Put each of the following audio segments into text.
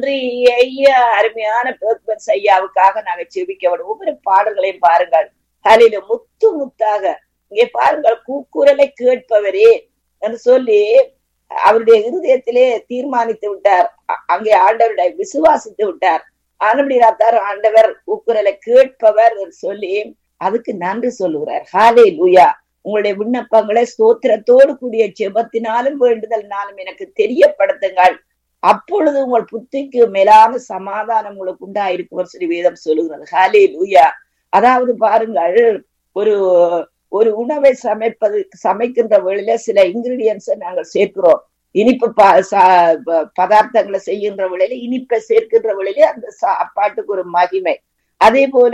நன்றி ஐயா அருமையான பேப்பர்ஸ் ஐயாவுக்காக நாங்க செபிக்க ஒவ்வொரு பாடல்களையும் பாருங்கள் அதில முத்து முத்தாக இங்கே பாருங்கள் கூக்குரலை கேட்பவரே என்று சொல்லி அவருடைய இருதயத்திலே தீர்மானித்து விட்டார் அங்கே ஆண்டவருடைய விசுவாசித்து விட்டார் ஆனபடியாத்தார் ஆண்டவர் கூக்குரலை கேட்பவர் என்று சொல்லி அதுக்கு நன்றி சொல்லுகிறார் ஹாலே லூயா உங்களுடைய விண்ணப்பங்களை ஸ்தோத்திரத்தோடு கூடிய ஜெபத்தினாலும் வேண்டுதல்னாலும் எனக்கு தெரியப்படுத்துங்கள் அப்பொழுது உங்கள் புத்திக்கு மேலான சமாதானம் உங்களுக்கு உண்டாயிருக்கும் சொல்லி வேதம் சொல்லுகிறது ஹாலே லூயா அதாவது பாருங்கள் ஒரு ஒரு உணவை சமைப்பது சமைக்கின்ற வேளையில சில இன்கிரீடியன்ஸை நாங்கள் சேர்க்கிறோம் இனிப்பு பதார்த்தங்களை செய்கின்ற வேளையில இனிப்பை சேர்க்கின்ற வேளையில அந்த சாப்பாட்டுக்கு ஒரு மகிமை அதே போல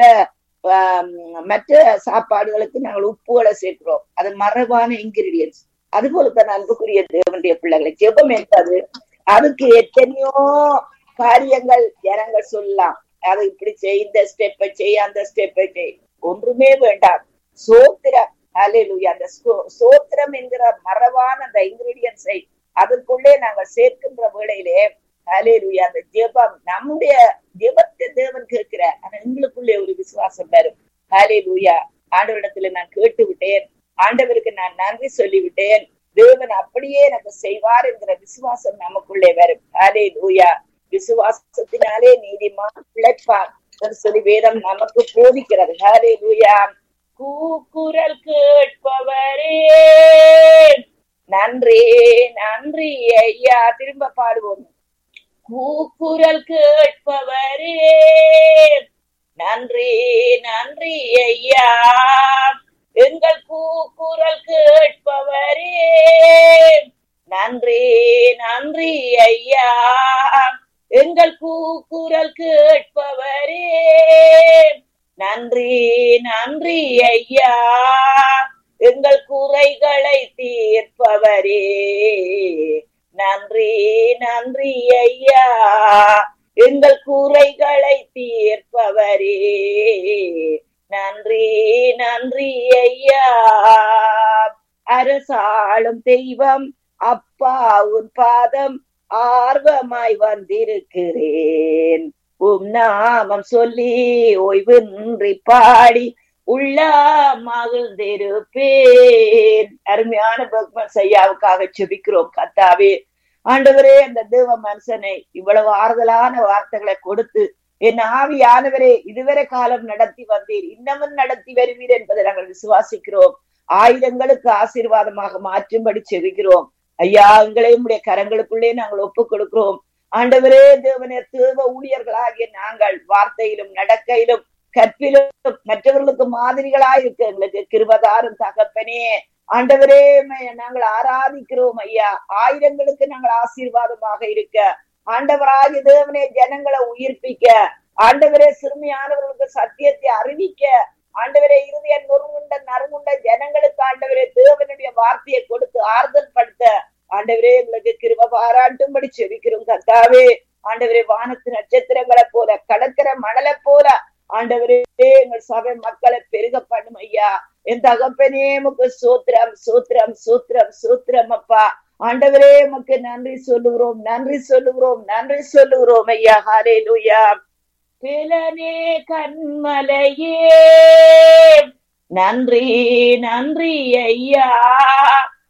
மற்ற சாப்பாடுகளுக்கு நாங்கள் உப்புகளை சேர்க்கிறோம் அது மரபான இன்கிரீடியன்ஸ் அது போலதான் அன்புக்குரிய தேவனுடைய பிள்ளைகளை ஜெபம் என்பது அதுக்கு எத்தனையோ காரியங்கள் ஜனங்கள் சொல்லலாம் அது இப்படி செய் இந்த ஸ்டெப்பை செய் அந்த ஸ்டெப்பை செய் ஒன்றுமே வேண்டாம் சோத்திரம் அலையிலுயா அந்த சோத்திரம் என்கிற மரபான அந்த இன்கிரீடியன்ஸை அதுக்குள்ளே நாங்கள் சேர்க்கின்ற வேளையிலே அலையிலுயா அந்த ஜெபம் நம்முடைய ஜெபத்தை தேவன் கேட்கிற ஆனா எங்களுக்குள்ளே ஒரு விசுவாசம் வரும் அலையிலுயா ஆண்டவரிடத்துல நான் கேட்டு விட்டேன் ஆண்டவருக்கு நான் நன்றி சொல்லிவிட்டேன் தேவன் அப்படியே எனக்கு செய்வார் என்கிற விசுவாசம் நமக்குள்ளே வரும் அலே லூயா விசுவாசத்தினாலே நீதிமான் பிழைப்பார் சொல்லி வேதம் நமக்கு போதிக்கிறது ஹரே லூயா கூக்குரல் கேட்பவரே நன்றி நன்றி ஐயா திரும்ப பாடுவோம் கூக்குரல் கேட்பவரே நன்றி நன்றி ஐயா எங்கள் கூக்குரல் கேட்பவரே நன்றி நன்றி ஐயா எங்கள் கூக்குரல் கேட்பவரே நன்றி நன்றி ஐயா எங்கள் குறைகளை தீர்ப்பவரே நன்றி நன்றி ஐயா எங்கள் குறைகளை தீர்ப்பவரே நன்றி நன்றி ஐயா அரசாளும் தெய்வம் அப்பா உன் பாதம் ஆர்வமாய் வந்திருக்கிறேன் உம் நாமம் சொல்லி ஓய்வின்றி பாடி உள்ள மகிழ்ந்திருப்பேன் அருமையான பக்மன் செய்யாவுக்காக செபிக்கிறோம் கத்தாவே ஆண்டவரே அந்த தேவ மனுஷனை இவ்வளவு ஆறுதலான வார்த்தைகளை கொடுத்து என் ஆவியானவரே இதுவரை காலம் நடத்தி வந்தீர் இன்னமும் நடத்தி வருவீர் என்பதை நாங்கள் விசுவாசிக்கிறோம் ஆயுதங்களுக்கு ஆசீர்வாதமாக மாற்றும்படி செவிக்கிறோம் ஐயா எங்களை உடைய கரங்களுக்குள்ளே நாங்கள் ஒப்புக் கொடுக்கிறோம் ஆண்டவரே தேவனே தேவ ஊழியர்களாகிய நாங்கள் வார்த்தையிலும் நடக்கையிலும் கற்பிலும் மற்றவர்களுக்கு மாதிரிகளாய் இருக்க எங்களுக்கு கிருபதாரும் தகப்பனே ஆண்டவரே நாங்கள் ஆராதிக்கிறோம் ஐயா ஆயிரங்களுக்கு நாங்கள் ஆசீர்வாதமாக இருக்க ஆண்டவராகிய தேவனே ஜனங்களை உயிர்ப்பிக்க ஆண்டவரே சிறுமியானவர்களுக்கு சத்தியத்தை அறிவிக்க ஆண்டவரே இறுதிய நொறுங்குண்ட நறுங்குண்ட ஜனங்களுக்கு ஆண்டவரே தேவனுடைய வார்த்தையை கொடுத்து ஆறுதல் படுத்த ஆண்டவரே எங்களுக்கு கிருப பாராட்டும்படி செவிக்கிறோம் கத்தாவே ஆண்டவரே வானத்து நட்சத்திரங்களை போல கடற்கரை மணலை போல ஆண்டவரே எங்கள் சபை மக்களை பெருக பண்ணும் ஐயா என் தகப்பனே உமக்கு சூத்திரம் சூத்திரம் சூத்திரம் சூத்திரம் அப்பா ஆண்டவரே உமக்கு நன்றி சொல்லுகிறோம் நன்றி சொல்லுகிறோம் நன்றி சொல்லுகிறோம் ஐயா ஹாலே லூயா பிளனே கண்மலையே நன்றி நன்றி ஐயா